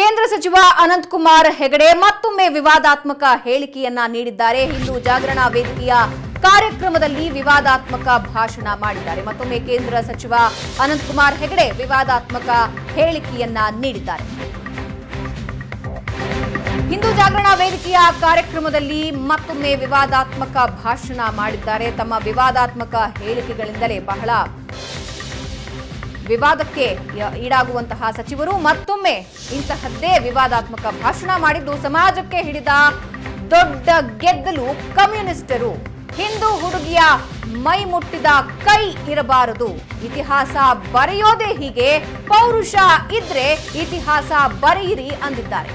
ಕೇಂದ್ರ ಸಚಿವ ಅನಂತ್ ಕುಮಾರ್ ಹೆಗಡೆ ಮತ್ತೊಮ್ಮೆ ವಿವಾದಾತ್ಮಕ ಹೇಳಿಕೆಯನ್ನ ನೀಡಿದ್ದಾರೆ ಹಿಂದೂ ಜಾಗರಣಾ ವೇದಿಕೆಯ ಕಾರ್ಯಕ್ರಮದಲ್ಲಿ ವಿವಾದಾತ್ಮಕ ಭಾಷಣ ಮಾಡಿದ್ದಾರೆ ಮತ್ತೊಮ್ಮೆ ಕೇಂದ್ರ ಸಚಿವ ಅನಂತ್ ಕುಮಾರ್ ಹೆಗಡೆ ವಿವಾದಾತ್ಮಕ ಹೇಳಿಕೆಯನ್ನ ನೀಡಿದ್ದಾರೆ ಹಿಂದೂ ಜಾಗರಣಾ ವೇದಿಕೆಯ ಕಾರ್ಯಕ್ರಮದಲ್ಲಿ ಮತ್ತೊಮ್ಮೆ ವಿವಾದಾತ್ಮಕ ಭಾಷಣ ಮಾಡಿದ್ದಾರೆ ತಮ್ಮ ವಿವಾದಾತ್ಮಕ ಹೇಳಿಕೆಗಳಿಂದಲೇ ಬಹಳ ವಿವಾದಕ್ಕೆ ಯ- ಈಡಾಗುವಂತಹ ಸಚಿವರು ಮತ್ತೊಮ್ಮೆ ಇಂತಹದ್ದೇ ವಿವಾದಾತ್ಮಕ ಭಾಷಣ ಮಾಡಿದ್ದು ಸಮಾಜಕ್ಕೆ ಹಿಡಿದ ದೊಡ್ಡ ಗೆದ್ದಲು ಕಮ್ಯುನಿಸ್ಟರು ಹಿಂದೂ ಹುಡುಗಿಯ ಮೈ ಮುಟ್ಟಿದ ಕೈ ಇರಬಾರದು ಇತಿಹಾಸ ಬರೆಯೋದೇ ಹೀಗೆ ಪೌರುಷ ಇದ್ರೆ ಇತಿಹಾಸ ಬರೆಯಿರಿ ಅಂದಿದ್ದಾರೆ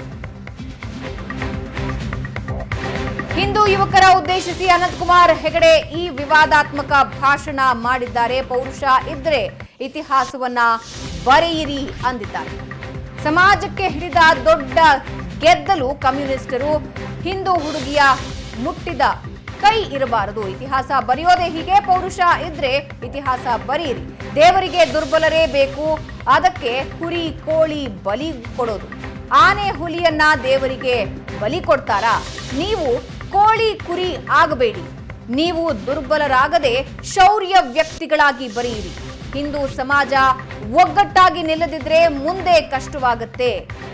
ಹಿಂದೂ ಯುವಕರ ಉದ್ದೇಶಿಸಿ ಅನಂತಕುಮಾರ್ ಹೆಗಡೆ ಈ ವಿವಾದಾತ್ಮಕ ಭಾಷಣ ಮಾಡಿದ್ದಾರೆ ಪೌರುಷ ಇದ್ರೆ ಇತಿಹಾಸವನ್ನ ಬರೆಯಿರಿ ಅಂದಿದ್ದಾರೆ ಸಮಾಜಕ್ಕೆ ಹಿಡಿದ ದೊಡ್ಡ ಗೆದ್ದಲು ಕಮ್ಯುನಿಸ್ಟರು ಹಿಂದೂ ಹುಡುಗಿಯ ಮುಟ್ಟಿದ ಕೈ ಇರಬಾರದು ಇತಿಹಾಸ ಬರೆಯೋದೇ ಹೀಗೆ ಪೌರುಷ ಇದ್ರೆ ಇತಿಹಾಸ ಬರೆಯಿರಿ ದೇವರಿಗೆ ದುರ್ಬಲರೇ ಬೇಕು ಅದಕ್ಕೆ ಕುರಿ ಕೋಳಿ ಬಲಿ ಕೊಡೋದು ಆನೆ ಹುಲಿಯನ್ನ ದೇವರಿಗೆ ಬಲಿ ಕೊಡ್ತಾರಾ ನೀವು ಕೋಳಿ ಕುರಿ ಆಗಬೇಡಿ ನೀವು ದುರ್ಬಲರಾಗದೆ ಶೌರ್ಯ ವ್ಯಕ್ತಿಗಳಾಗಿ ಬರೆಯಿರಿ ಹಿಂದೂ ಸಮಾಜ ಒಗ್ಗಟ್ಟಾಗಿ ನಿಲ್ಲದಿದ್ರೆ ಮುಂದೆ ಕಷ್ಟವಾಗುತ್ತೆ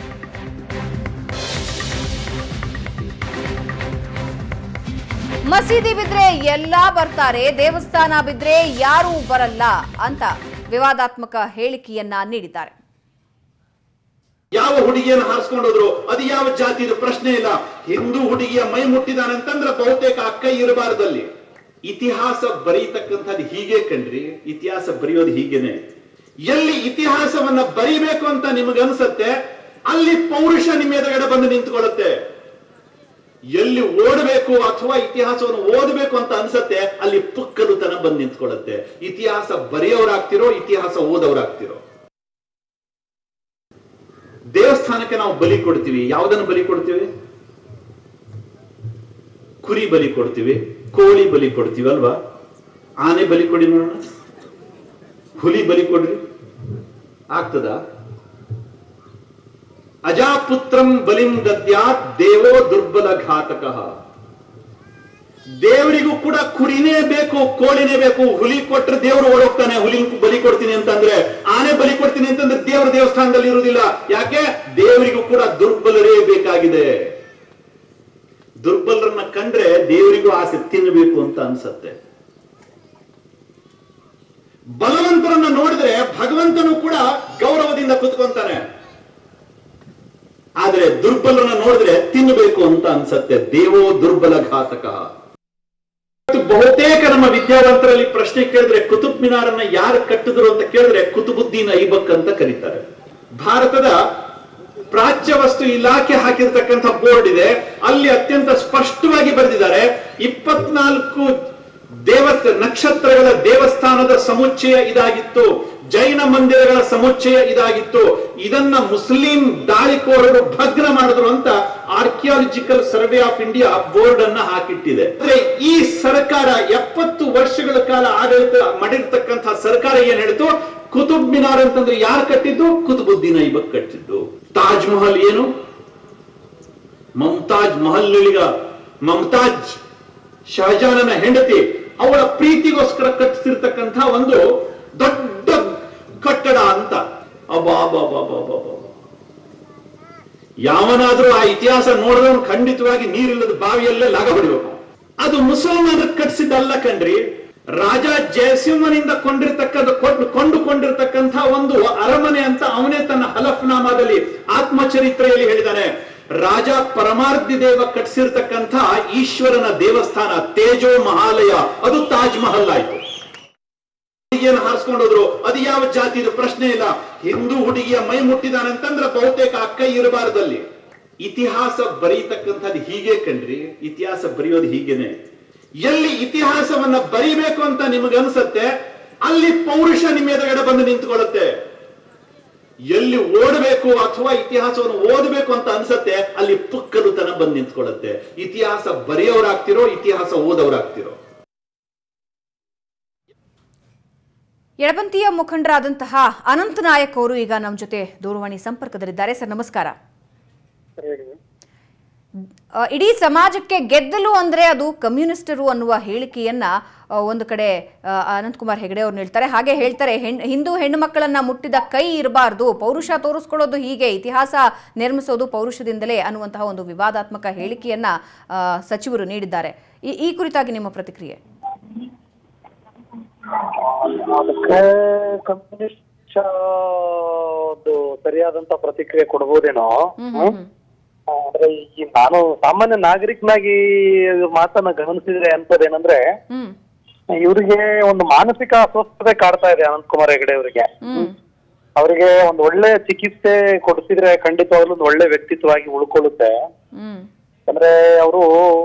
ಮಸೀದಿ ಬಿದ್ರೆ ಎಲ್ಲಾ ಬರ್ತಾರೆ ದೇವಸ್ಥಾನ ಬಿದ್ರೆ ಯಾರೂ ಬರಲ್ಲ ಅಂತ ವಿವಾದಾತ್ಮಕ ಹೇಳಿಕೆಯನ್ನ ನೀಡಿದ್ದಾರೆ ಯಾವ ಹುಡುಗಿಯನ್ನು ಹಾರಿಸ್ಕೊಂಡೋದ್ರು ಅದು ಯಾವ ಜಾತಿದ ಪ್ರಶ್ನೆ ಇಲ್ಲ ಹಿಂದೂ ಹುಡುಗಿಯ ಮೈ ಮುಟ್ಟಿದಾನಂತಂದ್ರೆ ಬಹುತೇಕ ಅಕ್ಕ ಇರಬಾರದಲ್ಲಿ ಇತಿಹಾಸ ಬರೀತಕ್ಕಂಥದ್ದು ಹೀಗೆ ಕಣ್ರಿ ಇತಿಹಾಸ ಬರೆಯೋದು ಹೀಗೇನೆ ಎಲ್ಲಿ ಇತಿಹಾಸವನ್ನ ಬರಿಬೇಕು ಅಂತ ನಿಮಗನ್ಸತ್ತೆ ಅಲ್ಲಿ ಪೌರುಷ ನಿಮ್ಮ ಎದುರುಗಡೆ ಬಂದು ನಿಂತ್ಕೊಳ್ಳುತ್ತೆ ಎಲ್ಲಿ ಓಡಬೇಕು ಅಥವಾ ಇತಿಹಾಸವನ್ನು ಓದಬೇಕು ಅಂತ ಅನ್ಸತ್ತೆ ಅಲ್ಲಿ ಪುಕ್ಕಲುತನ ಬಂದು ನಿಂತ್ಕೊಳ್ಳುತ್ತೆ ಇತಿಹಾಸ ಬರೆಯೋರಾಗ್ತಿರೋ ಇತಿಹಾಸ ಓದೋರಾಗ್ತಿರೋ ದೇವಸ್ಥಾನಕ್ಕೆ ನಾವು ಬಲಿ ಕೊಡ್ತೀವಿ ಯಾವುದನ್ನು ಬಲಿ ಕೊಡ್ತೀವಿ ಕುರಿ ಬಲಿ ಕೊಡ್ತೀವಿ ಕೋಳಿ ಬಲಿ ಕೊಡ್ತೀವಿ ಅಲ್ವಾ ಆನೆ ಬಲಿ ಕೊಡಿ ನೋಡೋಣ ಹುಲಿ ಬಲಿ ಕೊಡ್ರಿ ಆಗ್ತದ ಅಜಾಪುತ್ರಂ ಬಲಿಂ ದದ್ಯಾತ್ ದೇವೋ ದುರ್ಬಲ ಘಾತಕ ದೇವರಿಗೂ ಕೂಡ ಕುರಿನೇ ಬೇಕು ಕೋಳಿನೇ ಬೇಕು ಹುಲಿ ಕೊಟ್ರೆ ದೇವರು ಓಡೋಗ್ತಾನೆ ಹುಲಿ ಬಲಿ ಕೊಡ್ತೀನಿ ಅಂತಂದ್ರೆ ಆನೆ ಬಲಿ ಕೊಡ್ತೀನಿ ಅಂತಂದ್ರೆ ದೇವರ ದೇವಸ್ಥಾನದಲ್ಲಿ ಇರುವುದಿಲ್ಲ ಯಾಕೆ ದೇವರಿಗೂ ಕೂಡ ದುರ್ಬಲರೇ ಬೇಕಾಗಿದೆ ದುರ್ಬಲರನ್ನ ಕಂಡ್ರೆ ದೇವರಿಗೂ ಆಸೆ ತಿನ್ನಬೇಕು ಅಂತ ಅನ್ಸತ್ತೆ ಬಲವಂತರನ್ನ ನೋಡಿದ್ರೆ ಭಗವಂತನು ಕೂಡ ಗೌರವದಿಂದ ಕುತ್ಕೊಂತಾನೆ ಆದ್ರೆ ದುರ್ಬಲರನ್ನ ನೋಡಿದ್ರೆ ತಿನ್ನಬೇಕು ಅಂತ ಅನ್ಸತ್ತೆ ದೇವೋ ದುರ್ಬಲ ಘಾತಕ ಇವತ್ತು ಬಹುತೇಕ ನಮ್ಮ ವಿದ್ಯಾವಂತರಲ್ಲಿ ಪ್ರಶ್ನೆ ಕೇಳಿದ್ರೆ ಕುತುಬ್ ಮಿನಾರನ್ನ ಯಾರು ಕಟ್ಟಿದ್ರು ಅಂತ ಕೇಳಿದ್ರೆ ಕುತುಬುದ್ದೀನ್ ಐಬಕ್ ಅಂತ ಕರೀತಾರೆ ಭಾರತದ ಪ್ರಾಚ್ಯ ವಸ್ತು ಇಲಾಖೆ ಹಾಕಿರ್ತಕ್ಕಂಥ ಬೋರ್ಡ್ ಇದೆ ಅಲ್ಲಿ ಅತ್ಯಂತ ಸ್ಪಷ್ಟವಾಗಿ ಬರೆದಿದ್ದಾರೆ ಇಪ್ಪತ್ನಾಲ್ಕು ದೇವಸ್ಥ ನಕ್ಷತ್ರಗಳ ದೇವಸ್ಥಾನದ ಸಮುಚ್ಚಯ ಇದಾಗಿತ್ತು ಜೈನ ಮಂದಿರಗಳ ಸಮುಚ್ಚಯ ಇದಾಗಿತ್ತು ಇದನ್ನ ಮುಸ್ಲಿಂ ದಾಳಿಕೋರರು ಭಗ್ನ ಮಾಡಿದ್ರು ಅಂತ archaeological survey of India board ಅನ್ನ ಹಾಕಿಟ್ಟಿದೆ ಅಂದ್ರೆ ಈ ಸರ್ಕಾರ ಎಪ್ಪತ್ತು ವರ್ಷಗಳ ಕಾಲ ಆಡಳಿತ ಮಾಡಿರ್ತಕ್ಕಂಥ ಸರ್ಕಾರ ಏನ್ ಹೇಳ್ತು ಕುತುಬ್ ಮಿನಾರ್ ಅಂತಂದ್ರೆ ಯಾರು ಕಟ್ಟಿದ್ದು ಕುತುಬುದ್ದೀನ್ ಐಬಕ್ ಕಟ್ಟಿದ್ದು ತಾಜ್ ಮಹಲ್ ಏನು ಮಮತಾಜ್ ಮಹಲ್ ಮಮತಾಜ್ ಶಹಜಾನನ ಹೆಂಡತಿ ಅವಳ ಪ್ರೀತಿಗೋಸ್ಕರ ಕಟ್ಟಿಸಿರ್ತಕ್ಕಂಥ ಒಂದು ದೊಡ್ಡ ಕಟ್ಟಡ ಅಂತ ಅಬ್ಬಾ ಅಬ್ಬಾ ಅಬ್ಬಾ ಅಬ್ಬಾ ಅಬ್ಬಾ ಅಬ್ಬಾ. ಯಾವನಾದ್ರೂ ಆ ಇತಿಹಾಸ ನೋಡಿದವನು ಖಂಡಿತವಾಗಿ ನೀರಿಲ್ಲದ ಬಾವಿಯಲ್ಲೇ ಲಾಗ ಹೊಡಿಬೇಕು ಅದು ಮುಸಲ್ಮಾನರು ಕಟ್ಟಿಸಿದ್ದಲ್ಲ ಕಣ್ರಿ ರಾಜ ಜಯಸಿಂಹನಿಂದ ಕೊಂಡಿರ್ತಕ್ಕಂಥ ಕೊಂಡು- ಕೊಂಡುಕೊಂಡಿರ್ತಕ್ಕಂಥ ಒಂದು ಅರಮನೆ ಅಂತ ಅವನೇ ತನ್ನ ಹಲಫ್ನಾಮಾದಲ್ಲಿ ಆತ್ಮಚರಿತ್ರೆಯಲ್ಲಿ ಹೇಳಿದಾನೆ ರಾಜ ಪರಮಾರ್ಧಿ ದೇವ ಕಟ್ಟಿಸಿರ್ತಕ್ಕಂಥ ಈಶ್ವರನ ದೇವಸ್ಥಾನ ತೇಜೋ ಮಹಾಲಯ ಅದು ತಾಜ್ ಮಹಲ್ ಆಯ್ತು ಹುಡುಗಿಯನ್ನು ಹಾರಿಸ್ಕೊಂಡೋದ್ರು ಅದು ಯಾವ ಜಾತಿದ ಪ್ರಶ್ನೆ ಇಲ್ಲ ಹಿಂದೂ ಹುಡುಗಿಯ ಮೈ ಮುಟ್ಟಿದಾನಂತಂದ್ರೆ ಬಹುತೇಕ ಅಕ್ಕ ಇರಬಾರದಲ್ಲಿ ಇತಿಹಾಸ ಬರೀತಕ್ಕಂಥದ್ದು ಹೀಗೆ ಕಣ್ರಿ ಇತಿಹಾಸ ಬರೆಯೋದು ಹೀಗೇನೆ ಎಲ್ಲಿ ಇತಿಹಾಸವನ್ನ ಬರಿಬೇಕು ಅಂತ ನಿಮಗನ್ಸತ್ತೆ ಅಲ್ಲಿ ಪೌರುಷ ನಿಮ್ಮ ಎದುರುಗಡೆ ಬಂದು ನಿಂತ್ಕೊಳ್ಳುತ್ತೆ ಎಲ್ಲಿ ಓಡಬೇಕು ಅಥವಾ ಇತಿಹಾಸವನ್ನು ಓದಬೇಕು ಅಂತ ಅನ್ಸತ್ತೆ ಅಲ್ಲಿ ಪುಕ್ಕಲುತನ ಬಂದು ನಿಂತ್ಕೊಳ್ಳುತ್ತೆ ಇತಿಹಾಸ ಬರೆಯೋರಾಗ್ತಿರೋ ಇತಿಹಾಸ ಓದೋರಾಗ್ತಿರೋ ಎಡಪಂಥೀಯ ಮುಖಂಡರಾದಂತಹ ಅನಂತ ನಾಯಕ್ ಅವರು ಈಗ ನಮ್ಮ ಜೊತೆ ದೂರವಾಣಿ ಸಂಪರ್ಕದಲ್ಲಿದ್ದಾರೆ ಸರ್ ನಮಸ್ಕಾರ ಆ, ಇಡೀ ಸಮಾಜಕ್ಕೆ ಗೆದ್ದಲು ಅಂದ್ರೆ ಅದು ಕಮ್ಯುನಿಸ್ಟರು ಅನ್ನುವ ಹೇಳಿಕೆಯನ್ನ ಆ, ಒಂದು ಕಡೆ ಆ, ಅನಂತಕುಮಾರ್ ಹೆಗಡೆ ಅವರು ಹೇಳ್ತಾರೆ ಹಾಗೆ ಹೇಳ್ತಾರೆ ಹೆಣ್ ಹಿಂದೂ ಹೆಣ್ಣು ಮಕ್ಕಳನ್ನ ಮುಟ್ಟಿದ ಕೈ ಇರಬಾರ್ದು ಪೌರುಷ ತೋರಿಸ್ಕೊಳ್ಳೋದು ಹೀಗೆ ಇತಿಹಾಸ ನಿರ್ಮಿಸೋದು ಪೌರುಷದಿಂದಲೇ ಅನ್ನುವಂತಹ ಒಂದು ವಿವಾದಾತ್ಮಕ ಹೇಳಿಕೆಯನ್ನ ಆ, ಸಚಿವರು ನೀಡಿದ್ದಾರೆ ಈ- ಈ ಕುರಿತಾಗಿ ನಿಮ್ಮ ಪ್ರತಿಕ್ರಿಯೆ ಅದಕ್ಕೆ ಕಮ್ಯುನಿಸ್ಟ್ ಒಂದು ಸರಿಯಾದಂತ ಪ್ರತಿಕ್ರಿಯೆ ಕೊಡ್ಬೋದೇನೋ ಹ್ಮ್ ಹ್ಮ್ ಹ್ಮ್. ಆದ್ರೆ ಈ ನಾನು ಸಾಮಾನ್ಯ ನಾಗರಿಕನಾಗಿ ಮಾತನ್ನ ಗಮನಿಸಿದ್ರೆ ಅನ್ಸೋದೇನಂದ್ರೆ ಹ್ಮ್ ಇವರಿಗೆ ಒಂದು ಮಾನಸಿಕ ಅಸ್ವಸ್ಥತೆ ಕಾಡ್ತಾ ಇದೆ ಅನಂತ್ ಕುಮಾರ್ ಹೆಗಡೆ ಅವರಿಗೆ ಹ್ಮ್ ಅವರಿಗೆ ಒಂದು ಒಳ್ಳೆ ಚಿಕಿತ್ಸೆ ಕೊಡಿಸಿದ್ರೆ ಖಂಡಿತವಾಗ್ಲೂ ಒಂದು ಒಳ್ಳೆ ವ್ಯಕ್ತಿತ್ವವಾಗಿ ಉಳ್ಕೊಳ್ಳುತ್ತೆ ಹ್ಮ್ ಅಂದ್ರೆ ಅವರು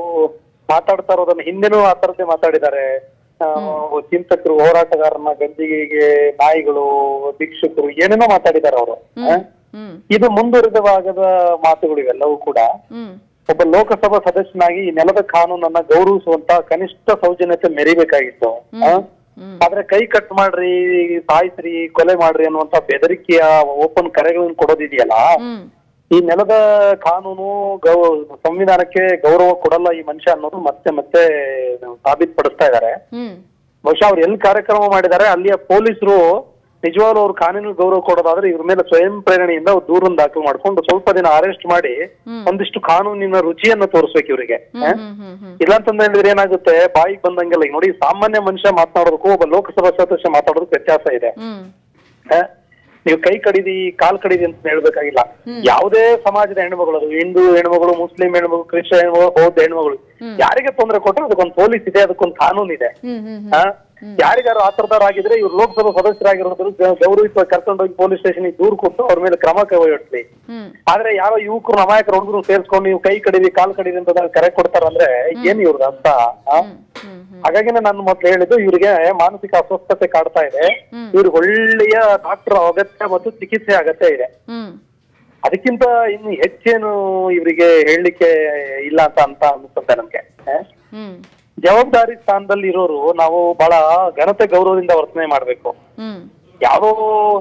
ಮಾತಾಡ್ತಾ ಇರೋದನ್ನ ಹಿಂದೆನೂ ಆ ತರದ್ದೇ ಮಾತಾಡಿದ್ದಾರೆ ಆ, ಚಿಂತಕರು ಹೋರಾಟಗಾರನ ಗಂಜಿಗೆ ನಾಯಿಗಳು ಭಿಕ್ಷುಕರು ಏನೇನೋ ಮಾತಾಡಿದ್ದಾರೆ ಅವರು ಹ್ಮ್ ಇದು ಮುಂದುವರಿದ ಭಾಗದ ಮಾತುಗಳು ಇವೆಲ್ಲವೂ ಕೂಡ ಹ್ಮ್ ಒಬ್ಬ ಲೋಕಸಭಾ ಸದಸ್ಯನಾಗಿ ಈ ನೆಲದ ಕಾನೂನನ್ನ ಗೌರವಿಸುವಂತ ಕನಿಷ್ಠ ಸೌಜನ್ಯತೆ ಮೆರಿಬೇಕಾಗಿತ್ತು ಆ? ಹ್ಮ್. ಆದ್ರೆ ಕೈ ಕಟ್ ಮಾಡ್ರಿ ಸಾಯಿಸ್ರಿ ಕೊಲೆ ಮಾಡ್ರಿ ಅನ್ನುವಂತ ಬೆದರಿಕೆಯ ಓಪನ್ ಕರೆಗಳನ್ನು ಕೊಡೋದಿದೆಯಲ್ಲ ಹ್ಮ್ ಈ ನೆಲದ ಕಾನೂನು ಗೌ ಸಂವಿಧಾನಕ್ಕೆ ಗೌರವ ಕೊಡಲ್ಲ ಈ ಮನುಷ್ಯ ಅನ್ನೋದು ಮತ್ತೆ ಮತ್ತೆ ಸಾಬೀತುಪಡಿಸ್ತಾ ಇದ್ದಾರೆ ಹ್ಮ್ ಬಹುಶಃ ಅವ್ರು ಎಲ್ಲಿ ಕಾರ್ಯಕ್ರಮ ಮಾಡಿದ್ದಾರೆ ಅಲ್ಲಿಯ ಪೊಲೀಸರು ನಿಜವಾಗ್ಲೂ ಅವ್ರು ಕಾನೂನು ಗೌರವ ಕೊಡೋದಾದ್ರೆ ಇವ್ರ ಮೇಲೆ ಸ್ವಯಂ ಪ್ರೇರಣೆಯಿಂದ ಅವ್ರು ದೂರನ್ನು ದಾಖಲು ಮಾಡ್ಕೊಂಡು ಸ್ವಲ್ಪ ದಿನ ಅರೆಸ್ಟ್ ಮಾಡಿ ಒಂದಿಷ್ಟು ಕಾನೂನಿನ ರುಚಿಯನ್ನ ತೋರಿಸ್ಬೇಕು ಇವರಿಗೆ ಹ್ಮ್ ಹ್ಮ್ ಹ್ಮ್ ಇಲ್ಲ ಅಂತಂದ್ರೆ ಹೇಳಿದ್ರೆ ಏನಾಗುತ್ತೆ ಬಾಯಿಗೆ ಬಂದಂಗೆಲ್ಲ ಈಗ ನೋಡಿ ಸಾಮಾನ್ಯ ಮನುಷ್ಯ ಮಾತನಾಡೋದಕ್ಕೂ ಒಬ್ಬ ಲೋಕಸಭಾ ಸದಸ್ಯ ಮಾತಾಡೋದಕ್ಕೆ ವ್ಯತ್ಯಾಸ ಇದೆ ಹ್ಮ್ ಹ? ನೀವು ಕೈ ಕಡಿದಿ ಕಾಲ್ ಕಡಿದಿ ಅಂತ ಹೇಳ್ಬೇಕಾಗಿಲ್ಲ ಯಾವುದೇ ಸಮಾಜದ ಹೆಣ್ಮಗಳು ಅದು ಹಿಂದೂ ಹೆಣ್ಮಗಳು ಮುಸ್ಲಿಂ ಹೆಣ್ಮಗಳು ಕ್ರಿಶ್ಚಿಯನ್ ಹೆಣ್ಮಗಳು ಬೌದ್ಧ ಹೆಣ್ಮಗಳು ಯಾರಿಗೆ ತೊಂದರೆ ಕೊಟ್ಟರೆ ಅದಕ್ಕೊಂದು ಪೊಲೀಸ್ ಇದೆ ಅದಕ್ಕೊಂದು ಕಾನೂನು ಇದೆ ಹ್ಮ್ ಹ್ಮ್ ಹ? ಯಾರಿಗಾರು ಆತರದಾರಾಗಿದ್ರೆ ಇವ್ರು ಲೋಕಸಭಾ ಸದಸ್ಯರಾಗಿರೋದ್ರು ಗ- ಗೌರವಿತ ಕರ್ಕೊಂಡೋಗಿ ಪೊಲೀಸ್ ಸ್ಟೇಷನ್ ದೂರು ಕೊಟ್ಟು ಅವ್ರ ಮೇಲೆ ಕ್ರಮ ಕೈಗೊಳ್ಳಿ ಹ್ಮ್ ಆದ್ರೆ ಯಾರೋ ಯುವಕರು ಅಮಾಯಕರು ಹುಡುಗರು ಸೇರ್ಸ್ಕೊಂಡು ನೀವು ಕೈ ಕಡಿದಿ ಕಾಲ್ ಕಡಿದಿ ಅಂತ ಕರೆ ಕೊಡ್ತಾರಂದ್ರೆ ಏನ್ ಇವ್ರದ್ದು ಅರ್ಥ ಆ? ಹ್ಮ್ ಹ್ಮ್ ಹಾಗಾಗಿನೇ ನಾನು ಮೊದ್ಲು ಹೇಳಿದ್ದು ಇವರಿಗೆ ಮಾನಸಿಕ ಅಸ್ವಸ್ಥತೆ ಕಾಡ್ತಾ ಇದೆ ಇವ್ರಿಗೆ ಒಳ್ಳೆಯ ಡಾಕ್ಟರ್ ಅಗತ್ಯ ಮತ್ತು ಚಿಕಿತ್ಸೆ ಅಗತ್ಯ ಇದೆ ಹ್ಮ್ ಅದಕ್ಕಿಂತ ಇನ್ನು ಹೆಚ್ಚೇನು ಇವರಿಗೆ ಹೇಳಲಿಕ್ಕೆ ಇಲ್ಲ ಅಂತ ಅಂತ ಅನ್ಸುತ್ತೆ ನಮ್ಗೆ ಆ? ಹ್ಮ್ ಜವಾಬ್ದಾರಿ ಸ್ಥಾನದಲ್ಲಿ ಇರೋರು ನಾವು ಬಹಳ ಘನತೆ ಗೌರವದಿಂದ ವರ್ತನೆ ಮಾಡ್ಬೇಕು ಹ್ಮ್ ಯಾವುದೋ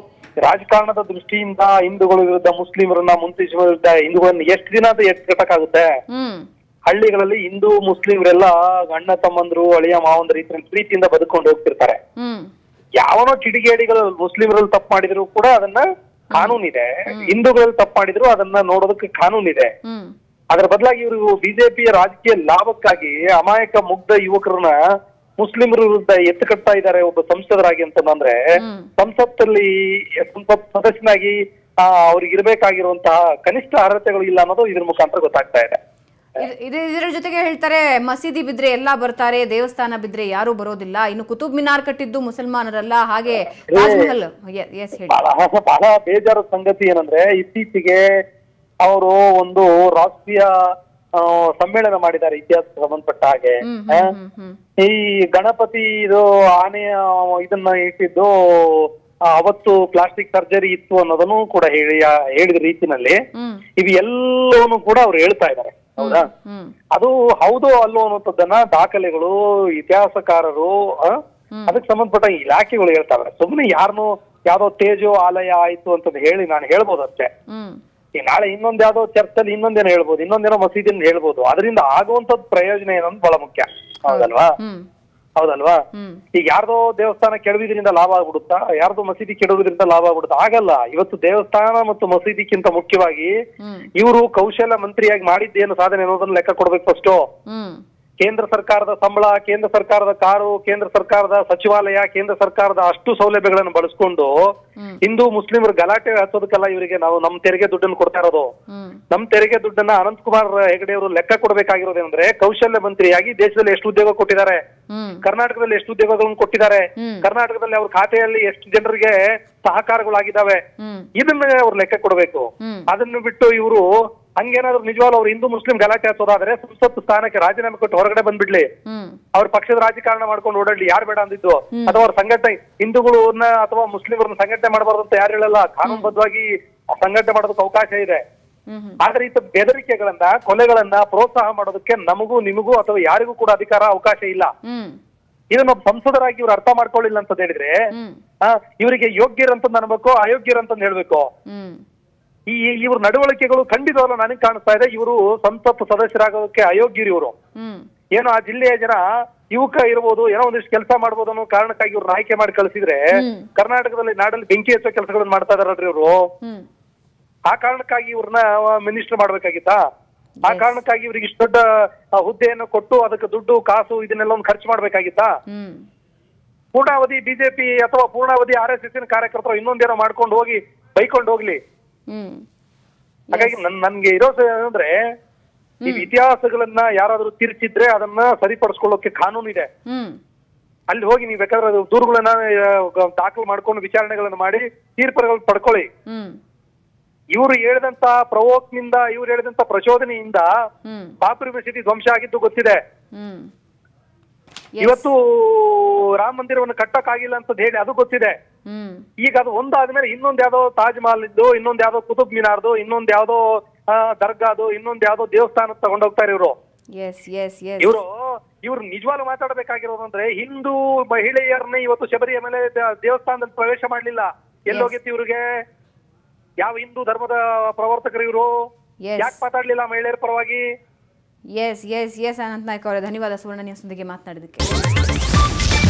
ರಾಜಕಾರಣದ ದೃಷ್ಟಿಯಿಂದ ಹಿಂದೂಗಳ ವಿರುದ್ಧ ಮುಸ್ಲಿಮರನ್ನ ಮುಂತಿಸುವ ವಿರುದ್ಧ ಹಿಂದೂಗಳನ್ನ ಎಷ್ಟು ದಿನ ಅದು ಎಷ್ಟು ಕಟ್ಟಕ್ಕಾಗುತ್ತೆ ಹ್ಮ್ ಹಳ್ಳಿಗಳಲ್ಲಿ ಹಿಂದೂ ಮುಸ್ಲಿಮರೆಲ್ಲ ಅಣ್ಣ ತಮ್ಮಂದ್ರು ಅಳಿಯ ಮಾವಂದ್ರ ಈ ತರ ಪ್ರೀತಿಯಿಂದ ಬದುಕೊಂಡು ಹೋಗ್ತಿರ್ತಾರೆ ಹ್ಮ್ ಯಾವನೋ ಕಿಡಿಗೇಡಿಗಳು ಮುಸ್ಲಿಮರಲ್ಲಿ ತಪ್ಪು ಮಾಡಿದ್ರು ಕೂಡ ಅದನ್ನ ಕಾನೂನಿದೆ ಹಿಂದೂಗಳಲ್ಲಿ ತಪ್ಪು ಮಾಡಿದ್ರು ಅದನ್ನ ನೋಡೋದಕ್ಕೆ ಕಾನೂನಿದೆ ಹ್ಮ್ ಅದರ ಬದಲಾಗಿ ಇವರು ಬಿಜೆಪಿಯ ರಾಜಕೀಯ ಲಾಭಕ್ಕಾಗಿ ಅಮಾಯಕ ಮುಗ್ಧ ಯುವಕರನ್ನ ಮುಸ್ಲಿಮರ ವಿರುದ್ಧ ಎತ್ತು ಕಟ್ತಾ ಇದ್ದಾರೆ ಒಬ್ಬ ಸಂಸದರಾಗಿ ಅಂತಂದ್ರೆ ಹ್ಮ್. ಸಂಸತ್ತಲ್ಲಿ ಸಂಸತ್ ಸದಸ್ಯನಾಗಿ ಆ, ಅವ್ರಿಗೆ ಇರಬೇಕಾಗಿರುವಂತಹ ಕನಿಷ್ಠ ಅರ್ಹತೆಗಳು ಇಲ್ಲ ಅನ್ನೋದು ಇದ್ರ ಮುಖಾಂತರ ಗೊತ್ತಾಗ್ತಾ ಇದೆ ಇದ್- ಇದು ಇದರ ಜೊತೆಗೆ ಹೇಳ್ತಾರೆ ಮಸೀದಿ ಬಿದ್ರೆ ಎಲ್ಲಾ ಬರ್ತಾರೆ ದೇವಸ್ಥಾನ ಬಿದ್ರೆ ಯಾರು ಬರೋದಿಲ್ಲ ಇನ್ನು ಕುತುಬ್ ಮಿನಾರ್ ಕಟ್ಟಿದ್ದು ಮುಸಲ್ಮಾನರಲ್ಲ ಹಾಗೆ ತಾಜ್ ಮಹಲ್ ಎಸ್ ಹೇಳಿ ಬಹಳ ಬಹಳ ಬೇಜಾರ ಸಂಗತಿ ಏನಂದ್ರೆ ಇತ್ತೀಚೆಗೆ ಅವರು ಒಂದು ರಾಷ್ಟ್ರೀಯ ಆ, ಸಮ್ಮೇಳನ ಮಾಡಿದ್ದಾರೆ ಇತಿಹಾಸಕ್ಕೆ ಸಂಬಂಧಪಟ್ಟ ಹಾಗೆ ಹ್ಮ್ ಆ, ಹ್ಮ್ ಹ್ಮ್ ಈ ಗಣಪತಿ ಇದು ಆನೆಯ ಇದನ್ನ ಇಟ್ಟಿದ್ದು ಆ, ಅವತ್ತು ಪ್ಲಾಸ್ಟಿಕ್ ಸರ್ಜರಿ ಇತ್ತು ಅನ್ನೋದನ್ನು ಕೂಡ ಹೇಳಿ ಹೇಳಿದ ರೀತಿನಲ್ಲಿ ಹ್ಮ್ ಇವು ಎಲ್ಲವನ್ನೂ ಕೂಡ ಅವ್ರು ಹೇಳ್ತಾ ಇದ್ದಾರೆ ಹೌದಾ ಹ್ಮ್ ಅದು ಹೌದು ಅಲ್ಲೋ ಅನ್ನೋದನ್ನ ದಾಖಲೆಗಳು ಇತಿಹಾಸಕಾರರು ಆ, ಅದಕ್ಕೆ ಸಂಬಂಧಪಟ್ಟ ಇಲಾಖೆಗಳು ಹೇಳ್ತಾರೆ ಸುಮ್ಮನೆ ಯಾರನ್ನು ಯಾವ್ದೋ ತೇಜೋ ಆಲಯ ಆಯ್ತು ಅಂತ ಹೇಳಿ ನಾನು ಹೇಳ್ಬೋದು ಅಷ್ಟೇ ಹ್ಮ್ ಈಗ ನಾಳೆ ಇನ್ನೊಂದ್ ಯಾವ್ದೋ ಚರ್ಚಲ್ಲಿ ಇನ್ನೊಂದೇನೋ ಹೇಳ್ಬೋದು ಇನ್ನೊಂದೇನೋ ಮಸೀದಿನ ಹೇಳ್ಬೋದು ಅದರಿಂದ ಆಗುವಂತದ್ ಪ್ರಯೋಜನ ಏನಂತ ಬಹಳ ಮುಖ್ಯ ಹೌದಲ್ವಾ ಹ್ಮ್ ಹೌದಲ್ವಾ ಹ್ಮ್ ಈಗ ಯಾರ್ದೋ ದೇವಸ್ಥಾನ ಕೆಡವಿದ್ರಿಂದ ಲಾಭ ಆಗ್ಬಿಡುತ್ತಾ ಯಾರ್ದೋ ಮಸೀದಿ ಕೆಡವುದ್ರಿಂದ ಲಾಭ ಆಗ್ಬಿಡುತ್ತಾ ಆಗಲ್ಲ ಇವತ್ತು ದೇವಸ್ಥಾನ ಮತ್ತು ಮಸೀದಿಕ್ಕಿಂತ ಮುಖ್ಯವಾಗಿ ಹ್ಮ್ ಇವರು ಕೌಶಲ್ಯ ಮಂತ್ರಿಯಾಗಿ ಮಾಡಿದ್ದೇನು ಸಾಧನೆ ಅನ್ನೋದನ್ನ ಲೆಕ್ಕ ಕೊಡ್ಬೇಕು ಫಸ್ಟ್ ಹ್ಮ್ ಕೇಂದ್ರ ಸರ್ಕಾರದ ಸಂಬಳ ಕೇಂದ್ರ ಸರ್ಕಾರದ ಕಾರು ಕೇಂದ್ರ ಸರ್ಕಾರದ ಸಚಿವಾಲಯ ಕೇಂದ್ರ ಸರ್ಕಾರದ ಅಷ್ಟು ಸೌಲಭ್ಯಗಳನ್ನು ಬಳಸ್ಕೊಂಡು ಹ್ಮ್. ಹಿಂದೂ ಮುಸ್ಲಿಮರು ಗಲಾಟೆ ಹಚ್ಚೋದಕ್ಕೆಲ್ಲ ಇವರಿಗೆ ನಾವು ನಮ್ಮ ತೆರಿಗೆ ದುಡ್ಡನ್ನು ಕೊಡ್ತಾ ಇರೋದು ಹ್ಮ್ ನಮ್ಮ ತೆರಿಗೆ ದುಡ್ಡನ್ನ ಅನಂತ್ ಕುಮಾರ್ ಹೆಗಡೆ ಅವರು ಲೆಕ್ಕ ಕೊಡಬೇಕಾಗಿರೋದೇನಂದ್ರೆ ಕೌಶಲ್ಯ ಮಂತ್ರಿಯಾಗಿ ದೇಶದಲ್ಲಿ ಎಷ್ಟು ಉದ್ಯೋಗ ಕೊಟ್ಟಿದ್ದಾರೆ ಹ್ಮ್ ಕರ್ನಾಟಕದಲ್ಲಿ ಎಷ್ಟು ಉದ್ಯೋಗಗಳನ್ನು ಕೊಟ್ಟಿದ್ದಾರೆ ಹ್ಮ್. ಕರ್ನಾಟಕದಲ್ಲಿ ಅವ್ರ ಖಾತೆಯಲ್ಲಿ ಎಷ್ಟು ಜನರಿಗೆ ಸಹಕಾರಗಳಾಗಿದ್ದಾವೆ ಹ್ಮ್ ಇದನ್ನ ಅವ್ರು ಲೆಕ್ಕ ಕೊಡಬೇಕು ಹ್ಮ್. ಅದನ್ನು ಬಿಟ್ಟು ಇವರು ಹಂಗೇನಾದ್ರು ನಿಜವಾಗ್ಲೂ ಅವ್ರು ಹಿಂದೂ ಮುಸ್ಲಿಂ ಗಲಾಟೆ ಹಚ್ಚೋದಾದ್ರೆ ಸಂಸತ್ ಸ್ಥಾನಕ್ಕೆ ರಾಜೀನಾಮೆ ಕೊಟ್ಟು ಹೊರಗಡೆ ಬಂದ್ಬಿಡ್ಲಿ ಹ್ಮ್ ಅವ್ರ ಪಕ್ಷದ ರಾಜಕಾರಣ ಮಾಡ್ಕೊಂಡು ಓಡಾಡ್ಲಿ ಯಾರು ಬೇಡ ಅಂದಿದ್ದು ಅಥವಾ ಅವ್ರ ಸಂಘಟನೆ ಹಿಂದೂಗಳನ್ನ ಅಥವಾ ಮುಸ್ಲಿಮರನ್ನ ಸಂಘಟನೆ ಮಾಡಬಾರ್ದು ಅಂತ ಯಾರು ಹೇಳಲ್ಲ ಕಾನೂನುಬದ್ಧವಾಗಿ ಸಂಘಟನೆ ಮಾಡೋದಕ್ಕೆ ಅವಕಾಶ ಇದೆ ಹ್ಮ್ ಹ್ಮ್ ಆದ್ರೆ ಈ ಬೆದರಿಕೆಗಳನ್ನ ಕೊಲೆಗಳನ್ನ ಪ್ರೋತ್ಸಾಹ ಮಾಡೋದಕ್ಕೆ ನಮಗೂ ನಿಮಗೂ ಅಥವಾ ಯಾರಿಗೂ ಕೂಡ ಅಧಿಕಾರ ಅವಕಾಶ ಇಲ್ಲ ಹ್ಮ್ ಇದನ್ನ ಒಬ್ಬ ಸಂಸದರಾಗಿ ಇವ್ರು ಅರ್ಥ ಮಾಡ್ಕೊಳ್ಳಿಲ್ಲ ಅಂತ ಹೇಳಿದ್ರೆ ಹ್ಮ್ ಆ, ಇವರಿಗೆ ಯೋಗ್ಯರಂತ ಅನ್ಬೇಕು ಅಯೋಗ್ಯರಂತ ಹೇಳ್ಬೇಕು ಹ್ಮ್ ಈ ಈ- ಇವ್ರ ನಡವಳಿಕೆಗಳು ಖಂಡಿತವಾಗ್ಲೂ ನನಗೆ ಕಾಣಿಸ್ತಾ ಇದೆ ಇವರು ಸಂಸತ್ ಸದಸ್ಯರಾಗೋದಕ್ಕೆ ಅಯೋಗ್ಯರು ಇವರು ಹ್ಮ್ ಏನೋ ಆ ಜಿಲ್ಲೆಯ ಜನ ಯುವಕ ಇರ್ಬೋದು ಏನೋ ಒಂದಿಷ್ಟು ಕೆಲಸ ಮಾಡ್ಬೋದು ಅನ್ನೋ ಕಾರಣಕ್ಕಾಗಿ ಇವ್ರನ್ನ ಆಯ್ಕೆ ಮಾಡಿ ಕಳಿಸಿದ್ರೆ ಹ್ಮ್. ಕರ್ನಾಟಕದಲ್ಲಿ ನಾಡಲ್ಲಿ ಬೆಂಕಿ ಹಚ್ಚೋ ಕೆಲಸಗಳನ್ನ ಮಾಡ್ತಾ ಇದಾರಲ್ರಿ ಇವರು ಹ್ಮ್ ಆ ಕಾರಣಕ್ಕಾಗಿ ಇವ್ರನ್ನ ಮಿನಿಸ್ಟರ್ ಮಾಡ್ಬೇಕಾಗಿತ್ತಾ ಆ Yes. ಕಾರಣಕ್ಕಾಗಿ ಇವ್ರಿಗೆ ಇಷ್ಟು ದೊಡ್ಡ ಆ, ಹುದ್ದೆಯನ್ನು ಕೊಟ್ಟು ಅದಕ್ಕೆ ದುಡ್ಡು ಕಾಸು ಇದನ್ನೆಲ್ಲ ಒಂದು ಖರ್ಚು ಮಾಡ್ಬೇಕಾಗಿತ್ತಾ ಹ್ಮ್ ಪೂರ್ಣಾವಧಿ ಬಿಜೆಪಿ ಅಥವಾ ಪೂರ್ಣಾವಧಿ ಆರ್ ಎಸ್ ಎಸ್ ಕಾರ್ಯಕರ್ತರು ಇನ್ನೊಂದೇನೋ ಮಾಡ್ಕೊಂಡು ಹೋಗಿ ಬೈಕೊಂಡು ಹೋಗ್ಲಿ ಹ್ಮ್ ಹಾಗಾಗಿ ನನ್ ನನ್ಗೆ ಇರೋ ಸ- ಅಂದ್ರೆ ಈ ಇತಿಹಾಸಗಳನ್ನ ಯಾರಾದ್ರೂ ತಿರ್ಚಿದ್ರೆ ಅದನ್ನ ಸರಿಪಡಿಸ್ಕೊಳ್ಳೋಕೆ ಕಾನೂನು ಇದೆ ಹ್ಮ್ ಅಲ್ಲಿ ಹೋಗಿ ನೀವು ಬೇಕಾದ್ರೆ ಅದು ದೂರುಗಳನ್ನ ಆ, ದಾಖಲು ಮಾಡ್ಕೊಂಡು ವಿಚಾರಣೆಗಳನ್ನ ಮಾಡಿ ತೀರ್ಪುಗಳು ಪಡ್ಕೊಳ್ಳಿ ಹ್ಮ್ ಇವರು ಹೇಳಿದಂತ ಪ್ರವೋಕ್ ನಿಂದ ಇವ್ರು ಹೇಳಿದಂತ ಪ್ರಚೋದನೆಯಿಂದ ಹ್ಮ್ ಬಾಬರಿ ಮಸೀದಿ ಧ್ವಂಸ ಆಗಿದ್ದು ಗೊತ್ತಿದೆ ಹ್ಮ್ Yes. ಇವತ್ತು ರಾಮ ಮಂದಿರವನ್ನು ಕಟ್ಟಕ್ಕಾಗಿಲ್ಲ ಅಂತ ಹೇಳಿ ಅದು ಗೊತ್ತಿದೆ ಹ್ಮ್ ಈಗ ಅದು ಒಂದಾದ್ಮೇಲೆ ಇನ್ನೊಂದ್ ಯಾವ್ದೋ ತಾಜ್ ಮಹಲ್ ಇದ್ದು ಇನ್ನೊಂದ್ ಯಾವ್ದೋ ಕುತುಬ್ ಮಿನಾರ್ದು ಇನ್ನೊಂದ್ ಯಾವ್ದೋ ಆ, ದರ್ಗಾದು ಇನ್ನೊಂದ್ ಯಾವ್ದೋ ದೇವಸ್ಥಾನ ತಗೊಂಡೋಗ್ತಾರೆ ಇವರು ಎಸ್ ಎಸ್ ಎಸ್ ಇವರು ಇವ್ರು ನಿಜವಾಗ್ಲೂ ಮಾತಾಡಬೇಕಾಗಿರೋದು ಅಂದ್ರೆ ಹಿಂದೂ ಮಹಿಳೆಯರನ್ನೇ ಇವತ್ತು ಶಬರಿಯ ಮೇಲೆ ದ- ದೇವಸ್ಥಾನದಲ್ಲಿ ಪ್ರವೇಶ ಮಾಡ್ಲಿಲ್ಲ ಎಲ್ಲೋಗಿತ್ತು ಇವ್ರಿಗೆ ಯಾವ ಹಿಂದೂ ಧರ್ಮದ ಪ್ರವರ್ತಕರು ಇವರು Yes. ಯಾಕೆ ಮಾತಾಡ್ಲಿಲ್ಲ ಮಹಿಳೆಯರ ಪರವಾಗಿ yes yes yes Anant Naik ಅವರೇ ಧನ್ಯವಾದ ಸುವರ್ಣ ನ್ಯೂಸ್ನೊಂದಿಗೆ ಮಾತನಾಡಿದ್ದಕ್ಕೆ